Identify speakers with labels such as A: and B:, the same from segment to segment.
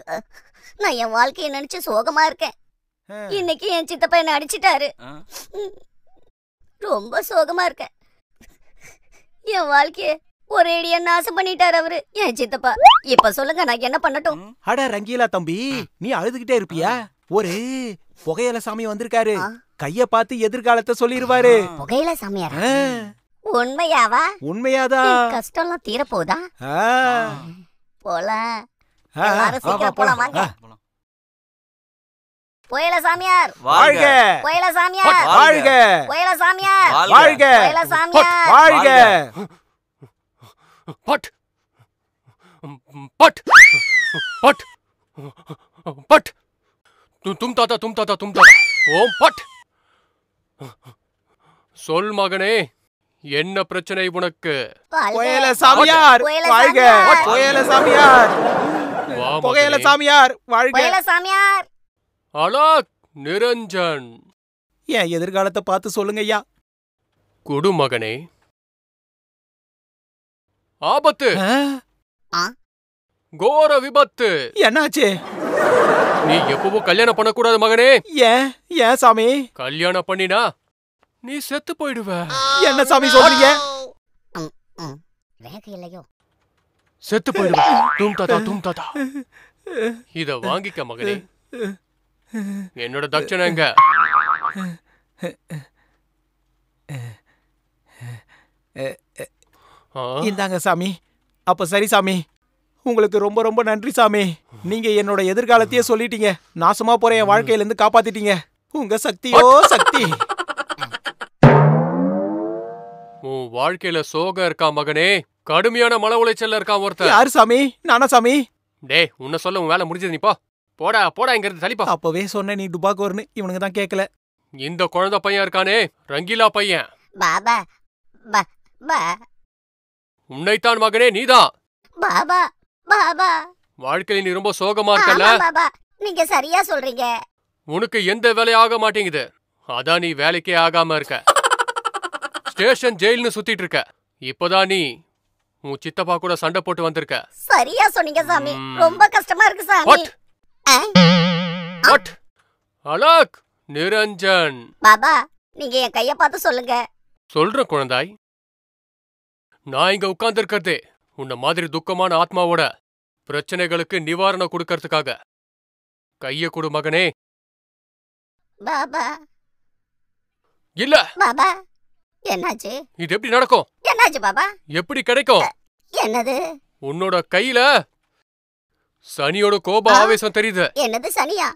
A: நான் என் வாழ்க்கைய நினைச்சு சோகமா இருக்கேன் இன்னைக்கு என் சித்தப்பா என்ன அடிச்சிட்டாரு
B: ஆ?
A: ம். ரொம்ப சோகமா இருக்கேன் என் வாழ்க்கைய ஒரேடியா நாசம் பண்ணிட்டாரு அவரு என் சித்தப்பா இப்ப சொல்லுங்க நான் என்ன பண்ணட்டும்
C: அட ரங்கீலா தம்பி நீ அழுதுகிட்டே இருப்பியா ஒரு புகையில சாமி வந்திருக்காரு
A: ஆ.
C: கைய பார்த்து எதிர்காலத்தை சொல்லிருவாரு
A: புகையில சாமியார்
C: ஆ,
A: உண்மையாவா
C: உண்மையாதான்
A: என் கஷ்டம்லாம் தீர போதா
C: ஆ,
A: போலாம்
C: ஆ,
A: எல்லாரும்
C: வா, வா,
A: சீக்கிரம் போலாம் வாங்க
C: ஆ.
B: போலாம்.
A: புயல சாமியார்
C: வாழ்க
A: புயல சாமியார்
C: வாழ்க
A: புயல சாமியார்
C: வாழ்க
A: புயல சாமியார்
C: வாழ்க
D: பட் பட் பட் பட் தும் தாத்தா தும் தாத்தா தும் தாத்தா ஓம் பட் சொல் மகனே என்ன பிரச்சனை உனக்கு
A: வாழ்க.
C: புயல சாமியார்
A: புயல
C: வாழ்க
A: சாமியார்.
C: புயல சாமியார்
D: வா
C: புகையில
D: மகனே.
C: சாமியார் வாழ்க
A: புயல சாமியார்
D: அலாக் நிரஞ்சன்
C: என் எதிர்காலத்தை பார்த்து சொல்லுங்க ஐயா
D: குடு மகனே ஆபத்து
C: ஆ,
D: கோர விபத்து
C: என்னாச்சு
D: நீ எப்பவும் கல்யாணம் பண்ணக்கூடாது மகனே
C: ஏன் ஏன் சாமி
D: கல்யாணம் பண்ணினா நீ செத்து போயிடுவ
C: என்ன சாமி சொல்றீங்க
A: ம், ம். ரேகை இல்லையோ
D: செத்து போயிடுவ தும் தாத்தா தும் தாத்தா இத வாங்கிக்க மகனே என்னோட தட்சணை எங்க ஆ,
C: இந்தாங்க சாமி அப்ப சரி சாமி உங்களுக்கு ரொம்ப ரொம்ப நன்றி சாமி நீங்க என்னோட எதிர்காலத்தையே சொல்லிட்டீங்க நாசமா போற என் வாழ்க்கையில இருந்து காப்பாத்திட்டீங்க உங்க சக்தியோ சக்தி
D: உன் வாழ்க்கையில சோகம் இருக்கா மகனே கடுமையான மன உளைச்சல்ல இருக்கான் ஒருத்தன்
C: யாரு சாமி நானா சாமி
D: டேய் உன்னை சொல்ல உன் வேலை முடிஞ்சது நீ போ போடா போடா இங்க இருந்து தள்ளிப்பா
C: அப்பவே சொன்னேன் நீ டுபாக்கூர்னு இவனுங்க தான் கேட்கல
D: இந்த குழந்தை பையன் இருக்கானே ரங்கீலா பையன்
A: பாபா பா பா
D: உன்னைத்தான் மகனே நீதான்
A: பாபா பாபா
D: வாழ்க்கையில நீ ரொம்ப சோகமா இருக்கல
A: ஆமா பாபா நீங்க சரியா சொல்றீங்க
D: உனக்கு எந்த வேலையும் ஆக மாட்டேங்குது அதான் நீ வேலைக்கே ஆகாம இருக்க ஸ்டேஷன் ஜெயில்னு சுத்திட்டு இருக்க இப்பதான் நீ உன் சித்தப்பா கூட சண்டை போட்டு வந்திருக்க
A: சரியா சொன்னீங்க சாமி
D: ம்.
A: ரொம்ப கஷ்டமா இருக்கு சாமி
D: வாட்
A: ஆ?
D: வாட் அலாக் நிரஞ்சன்
A: பாபா நீங்க என் கைய பார்த்து சொல்லுங்க
D: சொல்ற குழந்தாய் நான் இங்க உட்கார்ந்து இருக்கிறதே உன்ன மாதிரி துக்கமான ஆத்மாவோட பிரச்சனைகளுக்கு நிவாரணம் கொடுக்கறதுக்காக கைய கொடு மகனே
A: பாபா
D: இல்ல
A: பாபா என்னாச்சு
D: இது எப்படி நடக்கும்
A: என்னாச்சு பாபா
D: எப்படி கிடைக்கும்
A: என்னது
D: உன்னோட கையில சனியோட கோப
A: ஆ?
D: ஆவேசம் தெரியுது
A: என்னது சனியா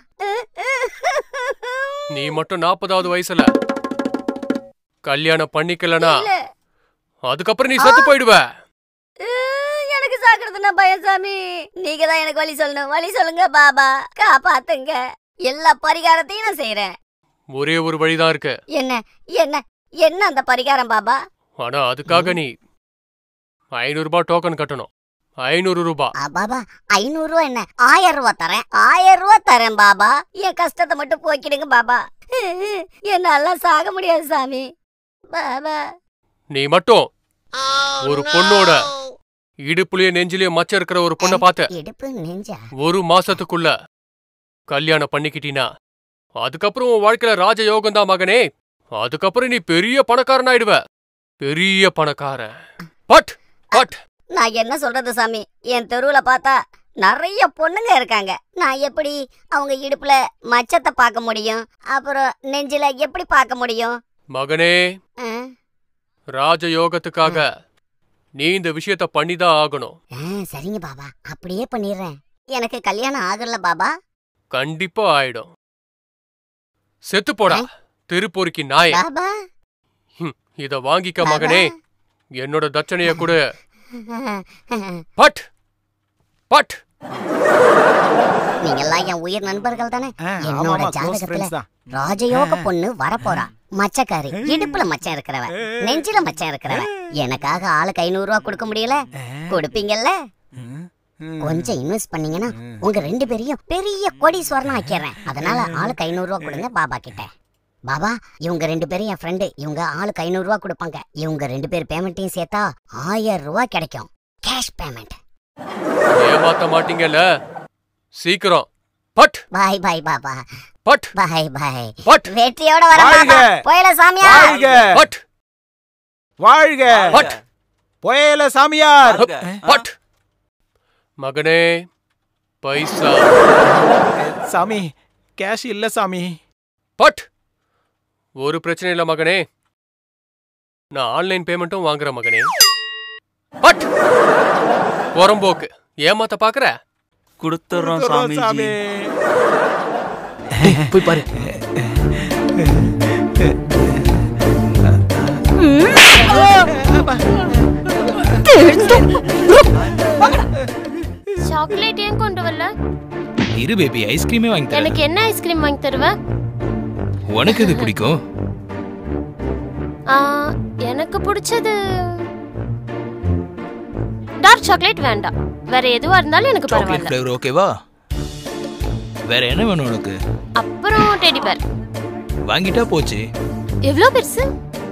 D: நீ மட்டும் நாற்பதாவது வயசுல கல்யாணம் பண்ணிக்கலனா
A: இல்ல
D: அதுக்கப்புறம் நீ செத்து போயிடுவ
A: உம், எனக்கு சாக்குறதுன்னா பயம் சாமி நீங்க தான் எனக்கு வழி சொல்லணும் வழி சொல்லுங்க பாபா காப்பாத்துங்க எல்லா பரிகாரத்தையும் நான் செய்யறேன்
D: ஒரே ஒரு வழிதான் இருக்கு
A: என்ன என்ன என்ன அந்த பரிகாரம் பாபா
D: ஆனா அதுக்காக நீ ஐநூறு ரூபாய் டோக்கன் கட்டணும் ஐநூறு ரூபாய்
A: ஆ, பாபா ஐநூறு ரூபா என்ன ஆயிரம் ரூபா தரேன் ஆயிரம் ரூபா தரேன் பாபா என் கஷ்டத்தை மட்டும் போக்கிடுங்க பாபா என்னால சாக முடியாது சாமி பாபா
D: நீ மட்டும் ஒரு பொண்ணோட இடுப்புலயும் நெஞ்சிலயும் மச்சம் இருக்கிற ஒரு பொண்ணை பார்த்து
A: இடுப்பு நெஞ்சா
D: ஒரு மாசத்துக்குள்ள கல்யாணம் பண்ணிக்கிட்டீனா அதுக்கப்புறம் உன் வாழ்க்கையில ராஜயோகம் தான் மகனே அதுக்கப்புறம் நீ பெரிய பணக்காரன் ஆயிடுவ பெரிய பணக்காரன் பட் பட்
A: நான் என்ன சொல்றது சாமி என் தெருவுல பார்த்தா நிறைய பொண்ணுங்க இருக்காங்க நான் எப்படி அவங்க இடுப்புல மச்சத்தை பார்க்க முடியும் அப்புறம் நெஞ்சில எப்படி பார்க்க முடியும்
D: மகனே
A: ஆ?
D: ராஜயோகத்துக்காக நீ இந்த விஷயத்த பண்ணிதான் ஆகணும்
A: ஆ, சரிங்க பாபா அப்படியே பண்ணிடுறேன் எனக்கு கல்யாணம் ஆகல பாபா
D: கண்டிப்பா ஆயிடும் செத்து போடா திருப்பொறுக்கி நாய
A: பாபா
D: இத வாங்கிக்க
A: பாபா.
D: மகனே என்னோட தட்சணைய கொடு பட் பட்
A: நீங்கெல்லாம் என் உயிர் நண்பர்கள் தானே
C: ஆ,
A: என்னோட
C: ஆமா, ஆமா, close
A: ஜாதகத்துல
C: friends தான்.
A: ராஜயோக பொண்ணு வரப்போறா மச்சக்காரி இடுப்புல மச்சம் இருக்கிறவ நெஞ்சில மச்சம் இருக்கிறவ எனக்காக ஆளுக்கு ஐநூறு ரூபா கொடுக்க முடியல கொடுப்பீங்கல்ல
C: ம், ம்.
A: கொஞ்சம் இன்வெஸ்ட் பண்ணீங்கன்னா உங்க ரெண்டு பேரையும் பெரிய கோடீஸ்வரனா ஆக்கிடுறேன் அதனால ஆளுக்கு ஐநூறு ரூபா கொடுங்க பாபா கிட்ட பாபா இவங்க ரெண்டு பேரும் என் ஃப்ரெண்டு இவங்க ஆளுக்கு ஐநூறு ரூபா கொடுப்பாங்க இவங்க ரெண்டு பேர் பேமெண்ட்டையும் சேர்த்தா ஆயிரம் ரூபா கிடைக்கும் கேஷ் பேமெண்ட்
D: ஏமாத்த மாட்டீங்கல்ல சீக்கிரம் but
A: bye bye Baba
D: but
A: bye bye
D: but
A: வெற்றியோட வர
C: வாழ்க!
A: பாபா போயல சாமியா
C: வாழ்க
D: பட்
C: வாழ்க
D: பட்
C: புயல சாமியார்
D: பட் மகனே பைசா
C: சாமி கேஷ் இல்ல சாமி
D: பட் ஒரு பிரச்சனை இல்ல மகனே நான் ஆன்லைன் பேமெண்ட்டும் வாங்குறேன் மகனே பட் புறம்போக்கு ஏமாத்த பாக்குற
B: கொடுத்துறோம்
C: சாமி
B: சாமிஜி
C: போய் பாரு
E: சாக்லேட் ஏன் கொண்டு வரல
F: இரு பேபி ஐஸ்கிரீமே வாங்கி தரேன்
E: எனக்கு என்ன ஐஸ்கிரீம் வாங்கி தருவ
F: உனக்கு இது பிடிக்கும்
E: ஆ, எனக்கு பிடிச்சது டார்க் சாக்லேட் வேண்டாம் வேற எதுவா இருந்தாலும் எனக்கு
F: சாக்லேட்
E: பரவாயில்ல
F: ஃப்ளேவர் ஓகேவா வேற என்ன வேணும் உனக்கு
E: அப்புறம் டெடி பேர்
F: வாங்கிட்டா போச்சு
E: எவ்வளோ பெருசு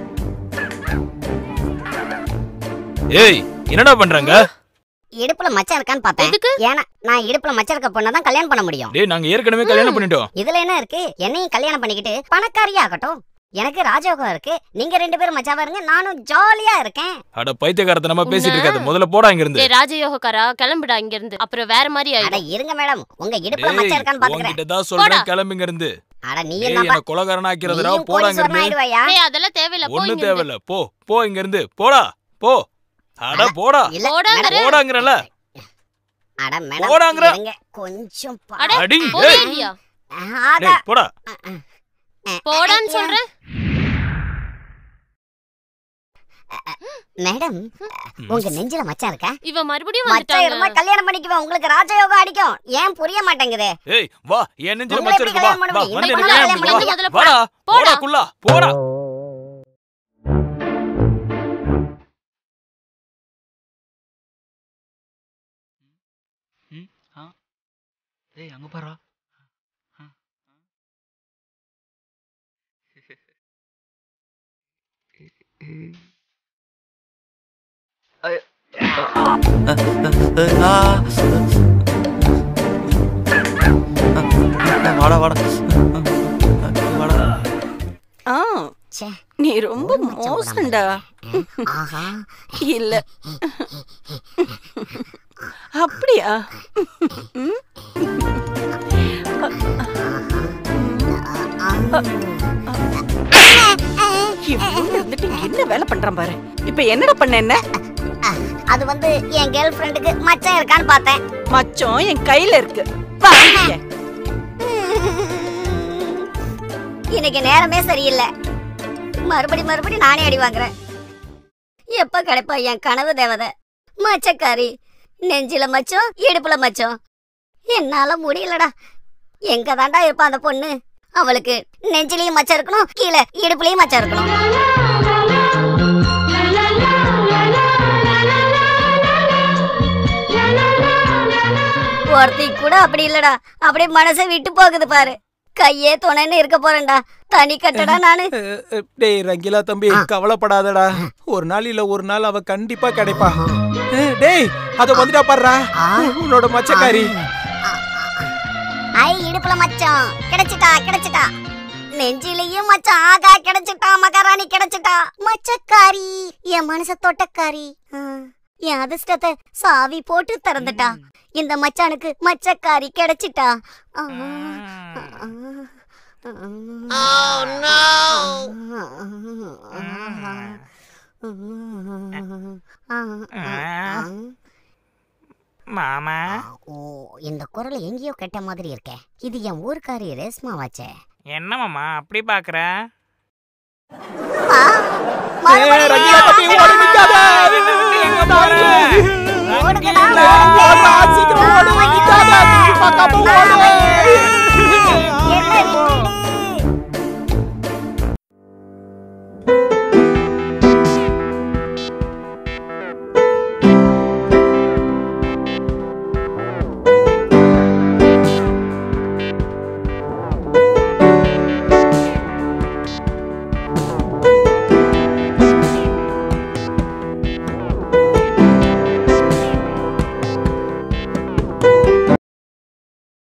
F: ஏய் என்னடா பண்றாங்க
A: இடுப்புல மச்சம் இருக்கான்னு பார்த்தேன்
E: எதுக்கு?
A: ஏன்னா நான் இடுப்புல மச்சம் இருக்க பொண்ணை தான் கல்யாணம் பண்ண முடியும்
F: டேய் நாங்க ஏற்கனவே கல்யாணம் பண்ணிட்டோம்
A: இதுல என்ன இருக்கு என்னையும் கல்யாணம் பண்ணிக்கிட்டு பணக்காரியா ஆகட்டும் எனக்கு ராஜயோகம் இருக்கு நீங்க ரெண்டு பேரும் மச்சாவா இருங்க நானும் ஜாலியா இருக்கேன்
F: அட பைத்தியக்காரத்தனமா பேசிட்டு
E: உன்ன-
F: இருக்காது முதல்ல போடா இங்க இருந்து
E: டேய் ராஜயோகக்காரா கிளம்புடா இங்க இருந்து அப்புறம் வேற மாதிரி
A: அட
E: ஆயிடும்
A: இருங்க மேடம் உங்க இடுப்புல மச்சம் இருக்கான்னு பாத்துக்கிறேன்
F: உன்கிட்ட தான் சொல்றேன்
E: போடா.
F: கிளம்புங்க இருந்து
A: அட நீ
F: ஏய்
A: என்ன
F: என்ன கொலகாரனா ஆக்கிறதுடா போடா இங்க இருந்து
A: ஆயிடுவாயா
E: டேய் அதெல்லாம் தேவையில்ல போ
F: ஒண்ணும்
E: இங்க இருந்து.
F: தேவையில்ல போ போ இங்க இருந்து போடா போ அட போடா
A: இல்ல
E: போடாங்கற.
A: மேடம்.
F: போடாங்கறல
A: அட மேடம்
F: போடாங்கற.
A: இருங்க கொஞ்சம் பா-
E: அட
F: அடி
E: போவே
F: ஏய்
E: இல்லையா
A: ஆகா.
F: டேய் போடா
E: போடான்னு சொல்றேன்
A: மேடம் உங்க நெஞ்சில மச்சான் இருக்கா
E: இவ மறுபடியும்
A: மச்சான் இருந்தா
E: வந்துட்டாங்க
A: கல்யாணம் பண்ணிக்குவேன் உங்களுக்கு ராஜயோகம் அடிக்கும் ஏன் புரிய மாட்டேங்குது
F: ஏய் வா என் நெஞ்சில
A: உங்களை
F: மச்சம்
A: எப்படி
F: இருக்கு வா
A: கல்யாணம் பண்ண
F: வா
A: முடியும்?
F: வந்து
A: இந்த
F: எனக்கு
A: பொண்ணை
F: கல்யாணம்
A: கல்யாணம்
F: பண்ணு,
E: பண்ணி
F: வா.
E: முதல்ல
F: வாடா
E: போடா.
F: போடா குள்ளா போடா
B: ஏய் அங்க பாரா வாடா வாடா வாடா
G: ஆ
A: ச்சே
G: நீ ரொம்ப மோசம்டா
A: ஆஹா
G: இல்ல அப்படியா ம்? இவன் இருந்துட்டு என்ன வேலை பண்றான் பாரு இப்ப என்னடா பண்ண என்ன
A: அது வந்து என் கேர்ள் ஃப்ரெண்டுக்கு மச்சான் இருக்கான்னு பார்த்தேன்
G: மச்சம் என் கையில இருக்கு வாங்கிக்க.
A: இன்னைக்கு நேரமே சரியில்லை மறுபடி மறுபடி நானே அடி வாங்குறேன் எப்ப கிடைப்பா என் கனவு தேவதை மச்சக்காரி நெஞ்சில மச்சம் இடுப்புல மச்சம் என்னால முடியலடா எங்க தாண்டா இருப்பா அந்த பொண்ணு அவளுக்கு நெஞ்சிலையும் மச்சம் இருக்கணும் கீழே இடுப்புலயும் மச்சம் இருக்கணும் ஒருத்தி கூட அப்படி இல்லடா அப்படியே மனசை விட்டு போகுது பாரு கையே துணைன்னு இருக்க போறேன்டா தனி கட்டடா நானு
C: அஹ், அஹ், டேய் ரங்கிலா தம்பி கவலைப்படாதடா ஒரு நாள் இல்ல ஒரு நாள் அவ கண்டிப்பா கிடைப்பா அஹ், டேய் அத வந்துட்டா பாடுறா உன்னோட மச்சக்காரி
A: ஐ இடுப்புல மச்சம் கிடைச்சிட்டா கிடைச்சிட்டா நெஞ்சிலையும் மச்சம் ஆகா கிடைச்சிட்டா மகாராணி கிடைச்சிட்டா மச்சக்காரி என் மனச தொட்டக்காரி ஆ, என் அதிர்ஷ்டத்தை சாவி போட்டு திறந்துட்டா இந்த மச்சானுக்கு மச்சக்காரி கிடைச்சிட்டா ஆ, ஆ, ஆ.
H: மாமா
A: ஓ இந்த குரல் எங்கேயோ கேட்ட மாதிரி இருக்கே இது என் ஊர்க்காரி ரேஸ்மா வாச்சே
H: என்ன மாமா அப்படி பாக்குற
C: ஏய், ரங்கிலா தம்பி ஓடி நிக்காத
H: எங்க போற?